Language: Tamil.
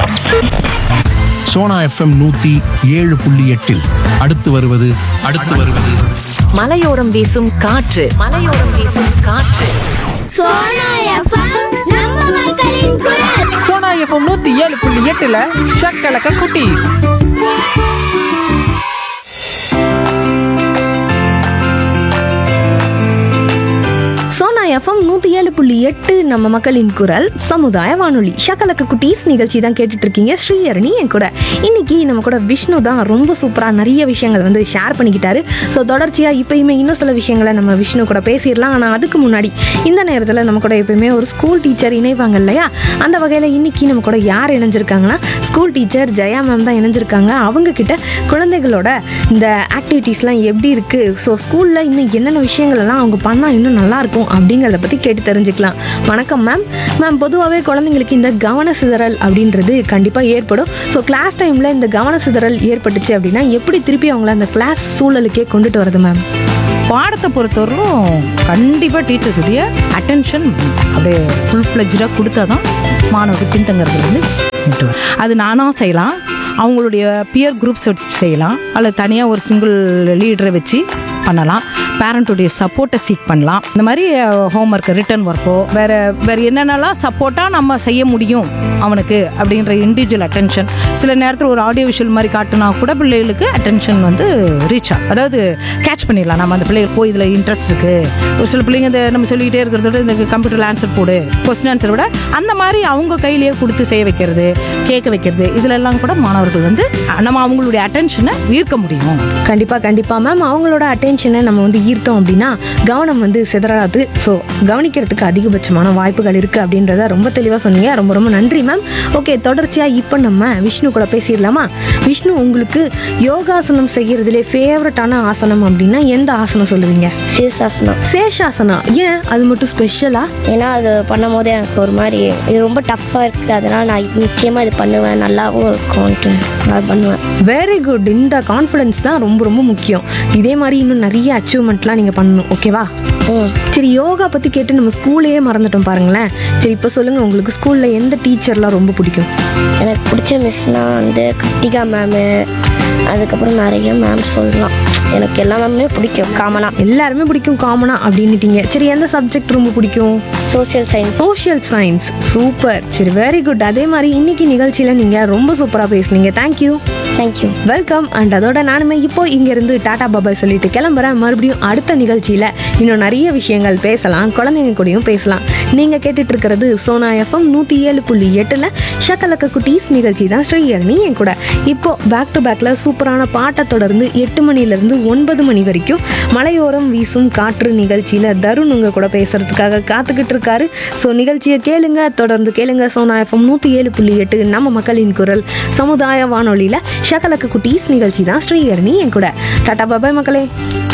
சோனா எஃப்எம் நூத்தி ஏழு புள்ளி எட்டில் அடுத்து வருவது அடுத்து வருவது மலையோரம் வீசும் காற்று மலையோரம் வீசும் காற்று சோனா எஃப்எம் நம்ம மக்களின் குரல் சோனா எஃப்எம் நூத்தி ஏழு புள்ளி எட்டுல ஷக்கலக்க குட்டி சோனா எஃப்எம் நூற்றி ஏழு புள்ளி எட்டு நம்ம மக்களின் குரல் சமுதாய வானொலி ஷக்கலக்க குட்டீஸ் நிகழ்ச்சி தான் கேட்டுட்டு இருக்கீங்க ஸ்ரீஹரணி என் கூட இன்னைக்கு நம்ம கூட விஷ்ணு தான் ரொம்ப சூப்பராக நிறைய விஷயங்கள் வந்து ஷேர் பண்ணிக்கிட்டாரு ஸோ தொடர்ச்சியாக இப்பயுமே இன்னும் சில விஷயங்களை நம்ம விஷ்ணு கூட பேசிடலாம் ஆனால் அதுக்கு முன்னாடி இந்த நேரத்தில் நம்ம கூட எப்பயுமே ஒரு ஸ்கூல் டீச்சர் இணைவாங்க இல்லையா அந்த வகையில் இன்னைக்கு நம்ம கூட யார் இணைஞ்சிருக்காங்கன்னா ஸ்கூல் டீச்சர் ஜெயா மேம் தான் இணைஞ்சிருக்காங்க அவங்க கிட்ட குழந்தைகளோட இந்த ஆக்டிவிட்டீஸ்லாம் எப்படி இருக்குது ஸோ ஸ்கூலில் இன்னும் என்னென்ன விஷயங்கள் எல்லாம் அவங்க பண்ணால் இன்னும் நல்லா இருக்கும் அப்படிங்கிறத பற்றி கேட்டு தெரிஞ்சுக்கலாம் வணக்கம் மேம் மேம் பொதுவாகவே குழந்தைங்களுக்கு இந்த கவன சிதறல் அப்படின்றது கண்டிப்பாக ஏற்படும் ஸோ கிளாஸ் டைமில் இந்த கவன சிதறல் ஏற்பட்டுச்சு அப்படின்னா எப்படி திருப்பி அவங்கள அந்த கிளாஸ் சூழலுக்கே கொண்டுட்டு வருது மேம் பாடத்தை பொறுத்தவரைக்கும் கண்டிப்பாக டீச்சர்ஸுடைய அட்டென்ஷன் அப்படியே ஃபுல் ஃப்ளெஜ்டாக கொடுத்தா தான் மாணவர்கள் பின்தங்கிறது வந்து நின்று வரும். அது நானாக செய்யலாம் அவங்களுடைய பியர் குரூப்ஸ் வச்சு செய்யலாம் அல்லது தனியாக ஒரு சிங்கிள் லீடரை வச்சு பண்ணலாம் பேரண்ட்டுடைய சப்போர்ட்டை சீக் பண்ணலாம் இந்த மாதிரி ஹோம்ஒர்க் ரிட்டன் ஒர்க்கோ வேறு வேறு என்னென்னலாம் சப்போர்ட்டாக நம்ம செய்ய முடியும் அவனுக்கு அப்படின்ற இண்டிவிஜுவல் அட்டென்ஷன் சில நேரத்தில் ஒரு ஆடியோ விஷுவல் மாதிரி காட்டினா கூட பிள்ளைகளுக்கு அட்டென்ஷன் வந்து ரீச் ஆகும் அதாவது கேட்ச் பண்ணிடலாம் நம்ம அந்த பிள்ளைகள் போய் இதில் இன்ட்ரெஸ்ட் இருக்குது ஒரு சில பிள்ளைங்க இந்த நம்ம சொல்லிக்கிட்டே இருக்கிறத விட இந்த கம்ப்யூட்டரில் ஆன்சர் போடு கொஸ்டின் ஆன்சர் விட அந்த மாதிரி அவங்க கையிலேயே கொடுத்து செய்ய வைக்கிறது கேட்க வைக்கிறது இதிலெல்லாம் கூட மாணவர்கள் வந்து நம்ம அவங்களுடைய அட்டென்ஷனை ஈர்க்க முடியும் கண்டிப்பாக கண்டிப்பாக மேம் அவங்களோட அட்டென்ஷனை நம்ம வந்து ஈர்த்தோம் அப்படின்னா கவனம் வந்து சிதறாது ஸோ கவனிக்கிறதுக்கு அதிகபட்சமான வாய்ப்புகள் இருக்குது அப்படின்றத ரொம்ப தெளிவாக சொன்னீங்க ரொம்ப ரொம்ப நன்றி மேம் ஓகே தொடர்ச்சியாக இப்போ நம்ம விஷ்ணு கூட பேசிடலாமா விஷ்ணு உங்களுக்கு யோகாசனம் செய்கிறதுலே ஃபேவரட்டான ஆசனம் அப்படின்னா எந்த ஆசனம் சொல்லுவீங்க சீர்சாசனம் சேஷாசனா ஏன் அது மட்டும் ஸ்பெஷலா ஏன்னா அது பண்ணும் போது எனக்கு ஒரு மாதிரி இது ரொம்ப டஃப்பாக இருக்குது அதனால் நான் நிச்சயமாக இது பண்ணுவேன் நல்லாவும் இருக்கும்ன்ட்டு நான் பண்ணுவேன் வெரி குட் இந்த கான்ஃபிடன்ஸ் தான் ரொம்ப ரொம்ப முக்கியம் இதே மாதிரி இன்னும் நிறைய அச்சீவ்மெண்ட்லாம் நீங்கள் பண்ணணும் ஓகேவா ம் சரி யோகா பற்றி கேட்டு நம்ம ஸ்கூலையே மறந்துட்டோம் பாருங்களேன் சரி இப்போ சொல்லுங்கள் உங்களுக்கு ஸ்கூலில் எந்த டீச்சர்லாம் ரொம்ப பிடிக்கும் எனக்கு பிடிச்ச மிஸ்னால் வந்து கிருத்திகா மேமு அதுக்கப்புறம் நிறைய மேம் சொல்லலாம் எனக்கு எல்லா மேமுமே பிடிக்கும் காமனாக எல்லாருமே பிடிக்கும் காமனாக அப்படின்னுட்டீங்க சரி எந்த சப்ஜெக்ட் ரொம்ப பிடிக்கும் social science social science super சரி வெரி குட் அதே மாதிரி இன்னைக்கு நிகழ்ச்சியில் நீங்கள் ரொம்ப சூப்பராக பேசுனீங்க தேங்க்யூ தேங்க்யூ வெல்கம் அண்ட் அதோட நானுமே இப்போ இங்கேருந்து டாடா பாபாய் சொல்லிட்டு கிளம்புறேன் மறுபடியும் அடுத்த நிகழ்ச்சியில் இன்னும் நிறைய விஷயங்கள் பேசலாம் குழந்தைங்க கூடயும் பேசலாம் நீங்கள் கேட்டுட்டு இருக்கிறது சோனா எஃப்எம் நூற்றி ஏழு புள்ளி எட்டில் ஷக்கலக்க குட்டீஸ் நிகழ்ச்சி தான் ஸ்ரீஹரணி என் கூட இப்போ பேக் டு பேக்கில் சூப்பரான பாட்டை தொடர்ந்து எட்டு மணிலேருந்து ஒன்பது மணி வரைக்கும் மலையோரம் வீசும் காற்று நிகழ்ச்சியில் தருண் உங்க கூட பேசுறதுக்காக காத்துக்கிட்டு இருக்காரு ஸோ நிகழ்ச்சியை கேளுங்க தொடர்ந்து கேளுங்க சோனா எஃப்எம் நூற்றி ஏழு புள்ளி எட்டு நம்ம மக்களின் குரல் சமுதாய வானொலியில் ஷகலக்க குட்டீஸ் நிகழ்ச்சி தான் ஸ்ரீஹரணி என் கூட டாடா பாபாய் மக்களே